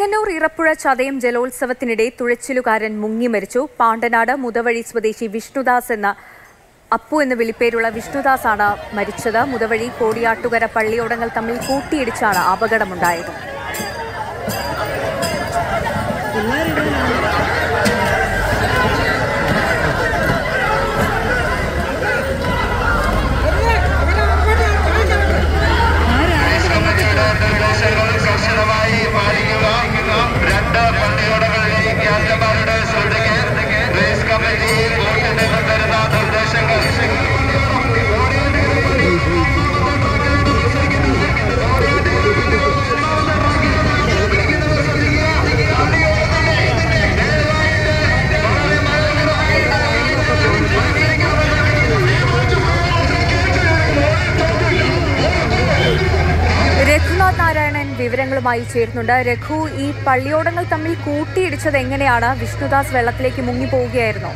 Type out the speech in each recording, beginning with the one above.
ചെങ്ങന്നൂർ ഇറപ്പുഴ ചതയം ജലോത്സവത്തിനിടെ തുഴച്ചിലുകാരൻ മുങ്ങി മരിച്ചു പാണ്ടനാട് മുതവഴി സ്വദേശി വിഷ്ണുദാസ് എന്ന അപ്പു എന്ന് വിളിപ്പേരുള്ള വിഷ്ണുദാസ് ആണ് മരിച്ചത് മുതവഴി കോടിയാട്ടുകര പള്ളിയോടങ്ങൾ തമ്മിൽ കൂട്ടിയിടിച്ചാണ് അപകടമുണ്ടായത് കർശനമായി പാലിക്കുക രണ്ട് പള്ളിയോടങ്ങളിലെയും യാത്രക്കാരുടെ ശ്രദ്ധയ്ക്ക് റേസ് കമ്മിറ്റി ബോർഡിൽ നിന്ന് തരുന്ന നിർദ്ദേശങ്ങൾ രഘുനാഥ് നാരായണൻ വിവരങ്ങളുമായി ചേരുന്നുണ്ട് രഘു ഈ പള്ളിയോടങ്ങൾ തമ്മിൽ കൂട്ടിയിടിച്ചത് എങ്ങനെയാണ് വിഷ്ണുദാസ് വെള്ളത്തിലേക്ക് മുങ്ങി പോവുകയായിരുന്നോ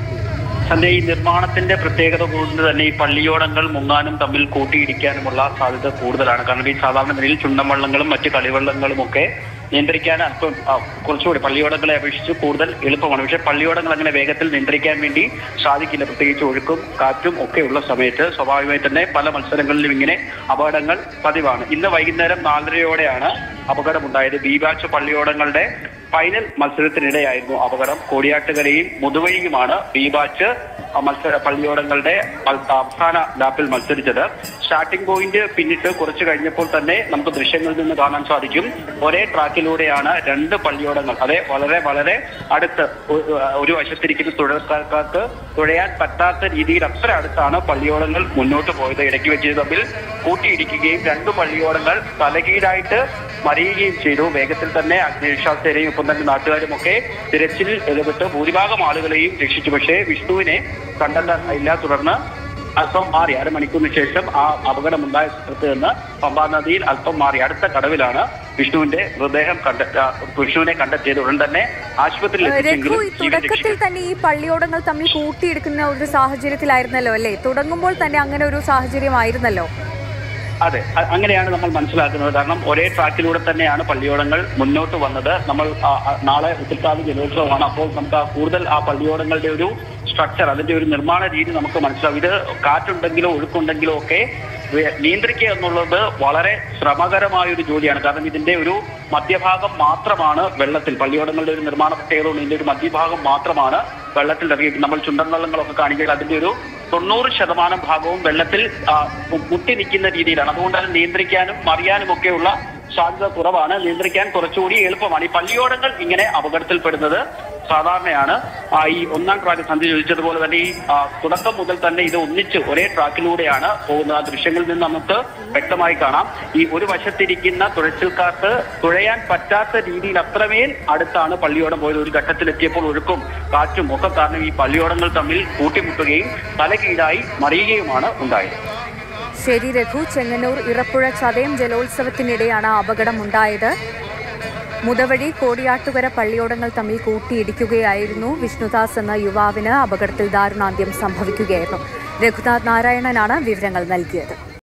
സന്ധ്യ ഈ നിർമ്മാണത്തിന്റെ പ്രത്യേകത കൊണ്ട് തന്നെ ഈ പള്ളിയോടങ്ങൾ മുങ്ങാനും തമ്മിൽ കൂട്ടിയിടിക്കാനുമുള്ള സാധ്യത കൂടുതലാണ് കാരണം ഈ സാധാരണ നിലയിൽ ചുണ്ടൻ വള്ളങ്ങളും മറ്റ് കളിവള്ളങ്ങളും ഒക്കെ നിയന്ത്രിക്കാൻ അല്പം ആ, കുറച്ചുകൂടി പള്ളിയോടങ്ങളെ അപേക്ഷിച്ച് കൂടുതൽ എളുപ്പമാണ് പക്ഷേ പള്ളിയോടങ്ങൾ അങ്ങനെ വേഗത്തിൽ നിയന്ത്രിക്കാൻ വേണ്ടി സാധിക്കില്ല പ്രത്യേകിച്ച് ഒഴുക്കും കാറ്റും ഒക്കെ ഉള്ള സമയത്ത് സ്വാഭാവികമായി തന്നെ പല മത്സരങ്ങളിലും ഇങ്ങനെ അപകടങ്ങൾ പതിവാണ് ഇന്ന് വൈകുന്നേരം നാലരയോടെയാണ് അപകടമുണ്ടായത് ബി ബാച്ച് പള്ളിയോടങ്ങളുടെ ഫൈനൽ മത്സരത്തിനിടെയായിരുന്നു അപകടം കോടിയാട്ടുകരയും മുതുവഴിയുമാണ് ബി ബാച്ച് മത്സര പള്ളിയോടങ്ങളുടെ മൽ- അവസാന ലാപ്പിൽ മത്സരിച്ചത് സ്റ്റാർട്ടിംഗ് പോയിന്റ് പിന്നിട്ട് കുറച്ച് കഴിഞ്ഞപ്പോൾ തന്നെ നമുക്ക് ദൃശ്യങ്ങളിൽ നിന്ന് കാണാൻ സാധിക്കും ഒരേ ട്രാക്കിലൂടെയാണ് രണ്ട് പള്ളിയോടങ്ങൾ അതെ വളരെ വളരെ അടുത്ത് ഒ- ഒരു വശത്തിരിക്കുന്ന തുഴക്കാർക്ക് തുഴയാൻ പറ്റാത്ത രീതിയിൽ അത്ര അടുത്താണ് പള്ളിയോടങ്ങൾ മുന്നോട്ട് പോയത് ഇടയ്ക്ക് വെച്ച് തമ്മിൽ കൂട്ടിയിടിക്കുകയും രണ്ട് പള്ളിയോടങ്ങൾ തലകീഴായിട്ട് മറിയുകയും ചെയ്തു വേഗത്തിൽ തന്നെ അഗ്നിരക്ഷാസേനയും ഒപ്പം തന്നെ നാട്ടുകാരും ഒക്കെ തിരച്ചിലിൽ ഇടപെട്ട് ഭൂരിഭാഗം ആളുകളെയും രക്ഷിച്ചു പക്ഷേ വിഷ്ണുവിനെ കണ്ടെത്താനില്ല തുടർന്ന് അല്പം മാറി അരമണിക്കൂറിന് ശേഷം ആ അപകടമുണ്ടായ സ്ഥലത്ത് നിന്ന് പമ്പാ നദിയിൽ അല്പം മാറി അടുത്ത കടവിലാണ് വിഷ്ണുവിന്റെ മൃതദേഹം കണ്ട ആ, വിഷ്ണുവിനെ കണ്ടെത്തിയത് ഉടൻ തന്നെ ആശുപത്രിയിൽ രഘു എത്തിച്ചെങ്കിലും ഈ ജീവൻ തുടക്കത്തിൽ രക്ഷിക്കാൻ തന്നെ ഈ പള്ളിയോടങ്ങൾ തമ്മിൽ കൂട്ടിയെടുക്കുന്ന ഒരു സാഹചര്യത്തിലായിരുന്നല്ലോ അല്ലേ തുടങ്ങുമ്പോൾ തന്നെ അങ്ങനെ ഒരു സാഹചര്യമായിരുന്നല്ലോ അതെ അ- അങ്ങനെയാണ് നമ്മൾ മനസ്സിലാക്കുന്നത് കാരണം ഒരേ ട്രാക്കിലൂടെ തന്നെയാണ് പള്ളിയോടങ്ങൾ മുന്നോട്ട് വന്നത് നമ്മൾ ആ, ആ, നാളെ ഉത്തരത്താതി ജലോത്സവമാണ് അപ്പോൾ നമുക്ക് ആ കൂടുതൽ ആ പള്ളിയോടങ്ങളുടെ ഒരു സ്ട്രക്ചർ അതിന്റെ ഒരു നിർമ്മാണ രീതി നമുക്ക് മനസ്സിലാവും ഇത് കാറ്റുണ്ടെങ്കിലോ ഒഴുക്കുണ്ടെങ്കിലോ ഒക്കെ വേ- നിയന്ത്രിക്കുക എന്നുള്ളത് വളരെ ശ്രമകരമായ ഒരു ജോലിയാണ് കാരണം ഇതിന്റെ ഒരു മധ്യഭാഗം മാത്രമാണ് വെള്ളത്തിൽ പള്ളിയോടങ്ങളുടെ ഒരു നിർമ്മാണ പ്രത്യേകത കൊണ്ട് ഇതിന്റെ ഒരു മധ്യഭാഗം മാത്രമാണ് വെള്ളത്തിൽ ഇറങ്ങി നമ്മൾ ചുണ്ടൻ വള്ളങ്ങളൊക്കെ കാണിക്കുക അതിന്റെ ഒരു തൊണ്ണൂറ് ശതമാനം ഭാഗവും വെള്ളത്തിൽ ആ, മുട്ടി നിൽക്കുന്ന രീതിയിലാണ് അതുകൊണ്ട് അത് നിയന്ത്രിക്കാനും മറിയാനും ഒക്കെയുള്ള സാധ്യത കുറവാണ് നിയന്ത്രിക്കാൻ കുറച്ചുകൂടി എളുപ്പമാണ് ഈ പള്ളിയോടങ്ങൾ ഇങ്ങനെ അപകടത്തിൽപ്പെടുന്നത് സാധാരണയാണ് ആ, ഈ ഒന്നാം ട്രാക്ക് സന്ധി ചോദിച്ചതുപോലെ തന്നെ ഈ ആ, തുടക്കം മുതൽ തന്നെ ഇത് ഒന്നിച്ച് ഒരേ ട്രാക്കിലൂടെയാണ് പോകുന്നത് ആ ദൃശ്യങ്ങളിൽ നിന്ന് നമുക്ക് വ്യക്തമായി കാണാം ഈ ഒരു വശത്തിരിക്കുന്ന തുഴച്ചിൽക്കാർക്ക് തുഴയാൻ പറ്റാത്ത രീതിയിൽ അത്രമേൽ അടുത്താണ് പള്ളിയോടം പോയത് ഒരു ഘട്ടത്തിലെത്തിയപ്പോൾ ഒഴുക്കും കാറ്റും ഒക്കെ കാരണം ഈ പള്ളിയോടങ്ങൾ തമ്മിൽ കൂട്ടിമുട്ടുകയും തലകീഴായി മറിയുകയുമാണ് ഉണ്ടായത് ശരി രഘു ചെങ്ങന്നൂർ ഇറപ്പുഴ ചതയം ജലോത്സവത്തിനിടെയാണ് അപകടമുണ്ടായത് മുതവഴി കോടിയാട്ടുകര പള്ളിയോടങ്ങൾ തമ്മിൽ കൂട്ടിയിടിക്കുകയായിരുന്നു വിഷ്ണുദാസ് എന്ന യുവാവിന് അപകടത്തിൽ ദാരുണാന്ത്യം സംഭവിക്കുകയായിരുന്നു രഘുനാഥ് നാരായണനാണ് വിവരങ്ങൾ നൽകിയത്